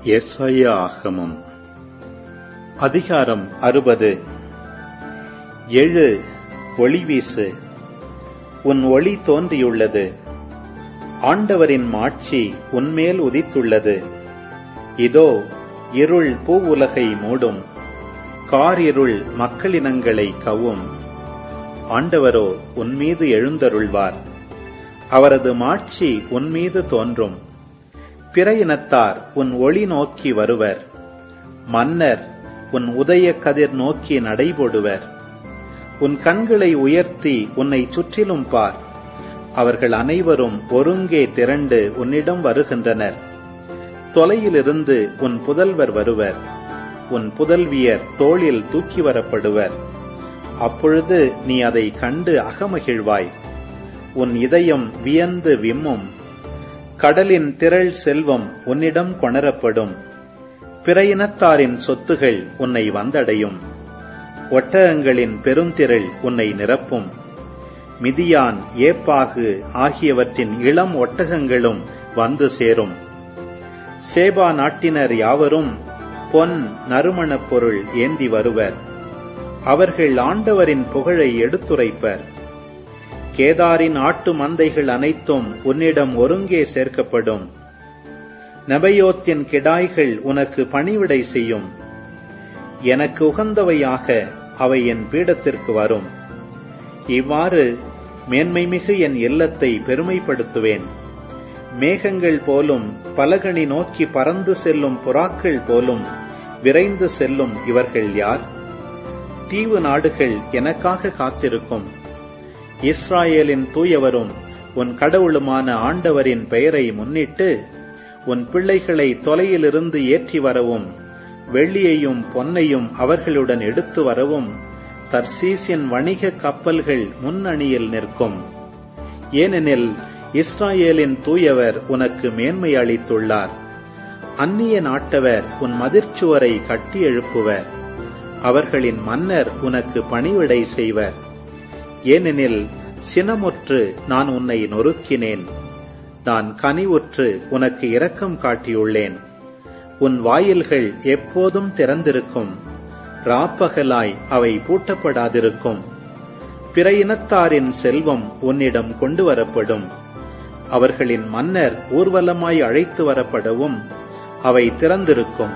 எஸ்ஐயா ஆகமம் அதிகாரம் அறுபது எழு ஒளி வீசு உன் ஒளி தோன்றியுள்ளது ஆண்டவரின் மாட்சி உன்மேல் உதித்துள்ளது இதோ இருள் பூவுலகை மூடும் காரிருள் மக்களினங்களை கவ்வும் ஆண்டவரோ உன்மீது எழுந்தருள்வார் அவரது மாட்சி உன்மீது தோன்றும் பிற இனத்தார் உன் ஒளி நோக்கி வருவர் மன்னர் உன் உதய கதிர் நோக்கி நடைபோடுவர் உன் கண்களை உயர்த்தி உன்னை சுற்றிலும் பார் அவர்கள் அனைவரும் ஒருங்கே திரண்டு உன்னிடம் வருகின்றனர் தொலையிலிருந்து உன் புதல்வர் வருவர் உன் புதல்வியர் தோளில் தூக்கி வரப்படுவர் அப்பொழுது நீ அதை கண்டு அகமகிழ்வாய் உன் இதயம் வியந்து விம்மும் கடலின் திரள் செல்வம் உன்னிடம் கொணரப்படும் பிற இனத்தாரின் சொத்துகள் உன்னை வந்தடையும் ஒட்டகங்களின் பெருந்திரள் உன்னை நிரப்பும் மிதியான் ஏப்பாகு ஆகியவற்றின் இளம் ஒட்டகங்களும் வந்து சேரும் சேபா நாட்டினர் யாவரும் பொன் நறுமணப் பொருள் ஏந்தி வருவர் அவர்கள் ஆண்டவரின் புகழை எடுத்துரைப்பர் கேதாரின் ஆட்டு மந்தைகள் அனைத்தும் உன்னிடம் ஒருங்கே சேர்க்கப்படும் நபையோத்தின் கிடாய்கள் உனக்கு பணிவிடை செய்யும் எனக்கு உகந்தவையாக அவை என் பீடத்திற்கு வரும் இவ்வாறு மேன்மைமிகு என் இல்லத்தை பெருமைப்படுத்துவேன் மேகங்கள் போலும் பலகணி நோக்கி பறந்து செல்லும் புறாக்கள் போலும் விரைந்து செல்லும் இவர்கள் யார் தீவு நாடுகள் எனக்காக காத்திருக்கும் இஸ்ராயேலின் தூயவரும் உன் கடவுளுமான ஆண்டவரின் பெயரை முன்னிட்டு உன் பிள்ளைகளை தொலையிலிருந்து ஏற்றி வரவும் வெள்ளியையும் பொன்னையும் அவர்களுடன் எடுத்து வரவும் தர்சீசின் வணிக கப்பல்கள் முன்னணியில் நிற்கும் ஏனெனில் இஸ்ராயேலின் தூயவர் உனக்கு மேன்மை அளித்துள்ளார் அந்நிய நாட்டவர் உன் மதிர்ச்சுவரை கட்டி எழுப்புவர் அவர்களின் மன்னர் உனக்கு பணிவிடை செய்வர் ஏனெனில் சினமுற்று நான் உன்னை நொறுக்கினேன் நான் கனிவுற்று உனக்கு இரக்கம் காட்டியுள்ளேன் உன் வாயில்கள் எப்போதும் திறந்திருக்கும் ராப்பகலாய் அவை பூட்டப்படாதிருக்கும் பிற இனத்தாரின் செல்வம் உன்னிடம் கொண்டு வரப்படும் அவர்களின் மன்னர் ஊர்வலமாய் அழைத்து வரப்படவும் அவை திறந்திருக்கும்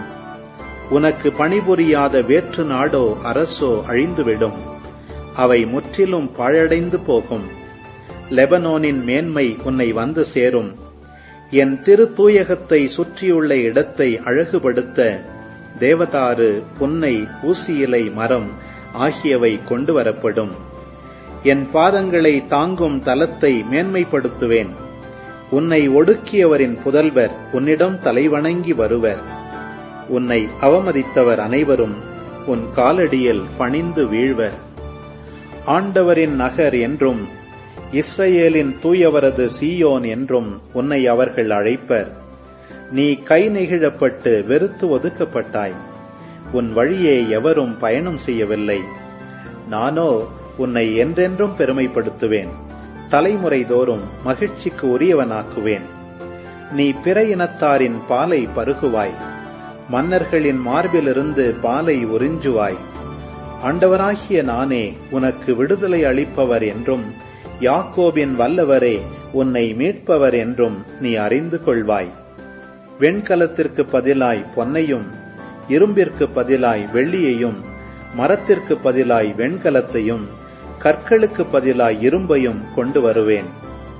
உனக்கு பணிபுரியாத வேற்று நாடோ அரசோ அழிந்துவிடும் அவை முற்றிலும் பாழடைந்து போகும் லெபனோனின் மேன்மை உன்னை வந்து சேரும் என் திரு தூயகத்தை சுற்றியுள்ள இடத்தை அழகுபடுத்த தேவதாறு புன்னை ஊசியிலை மரம் ஆகியவை கொண்டு வரப்படும் என் பாதங்களை தாங்கும் தலத்தை மேன்மைப்படுத்துவேன் உன்னை ஒடுக்கியவரின் புதல்வர் உன்னிடம் தலைவணங்கி வருவர் உன்னை அவமதித்தவர் அனைவரும் உன் காலடியில் பணிந்து வீழ்வர் ஆண்டவரின் நகர் என்றும் இஸ்ரேலின் தூயவரது சீயோன் என்றும் உன்னை அவர்கள் அழைப்பர் நீ கை நெகிழப்பட்டு வெறுத்து ஒதுக்கப்பட்டாய் உன் வழியே எவரும் பயணம் செய்யவில்லை நானோ உன்னை என்றென்றும் பெருமைப்படுத்துவேன் தலைமுறை தோறும் மகிழ்ச்சிக்கு உரியவனாக்குவேன் நீ பிற இனத்தாரின் பாலை பருகுவாய் மன்னர்களின் மார்பிலிருந்து பாலை உறிஞ்சுவாய் ஆண்டவராகிய நானே உனக்கு விடுதலை அளிப்பவர் என்றும் யாக்கோபின் வல்லவரே உன்னை மீட்பவர் என்றும் நீ அறிந்து கொள்வாய் வெண்கலத்திற்கு பதிலாய் பொன்னையும் இரும்பிற்கு பதிலாய் வெள்ளியையும் மரத்திற்கு பதிலாய் வெண்கலத்தையும் கற்களுக்கு பதிலாய் இரும்பையும் கொண்டு வருவேன்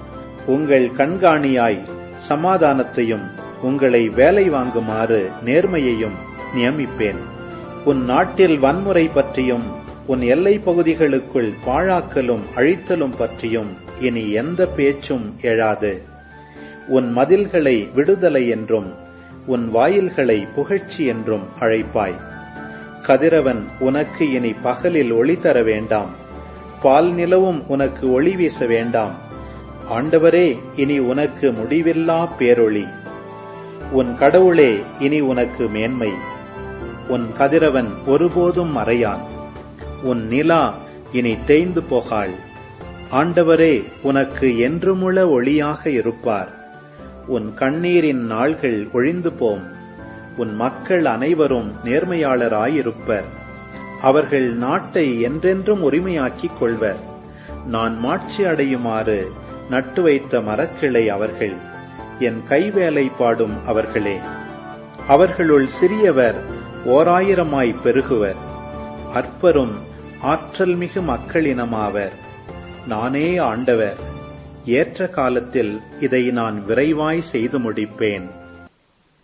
உங்கள் கண்காணியாய் சமாதானத்தையும் உங்களை வேலை வாங்குமாறு நேர்மையையும் நியமிப்பேன் உன் நாட்டில் வன்முறை பற்றியும் உன் எல்லை பகுதிகளுக்குள் பாழாக்கலும் அழித்தலும் பற்றியும் இனி எந்த பேச்சும் எழாது உன் மதில்களை விடுதலை என்றும் உன் வாயில்களை புகழ்ச்சி என்றும் அழைப்பாய் கதிரவன் உனக்கு இனி பகலில் ஒளி தர வேண்டாம் பால் நிலவும் உனக்கு ஒளி வீச வேண்டாம் ஆண்டவரே இனி உனக்கு முடிவில்லா பேரொளி உன் கடவுளே இனி உனக்கு மேன்மை உன் கதிரவன் ஒருபோதும் மறையான் உன் நிலா இனி தேய்ந்து போகாள் ஆண்டவரே உனக்கு என்றுமுள ஒளியாக இருப்பார் உன் கண்ணீரின் நாள்கள் ஒழிந்து போம் உன் மக்கள் அனைவரும் நேர்மையாளராயிருப்பர் அவர்கள் நாட்டை என்றென்றும் உரிமையாக்கிக் கொள்வர் நான் மாட்சி அடையுமாறு நட்டு வைத்த மரக்கிளை அவர்கள் என் கைவேலை பாடும் அவர்களே அவர்களுள் சிறியவர் ஓராயிரமாய் பெருகுவர் அற்பரும் ஆற்றல் மிகு மக்களினமாவர் நானே ஆண்டவர் ஏற்ற காலத்தில் இதை நான் விரைவாய் செய்து முடிப்பேன்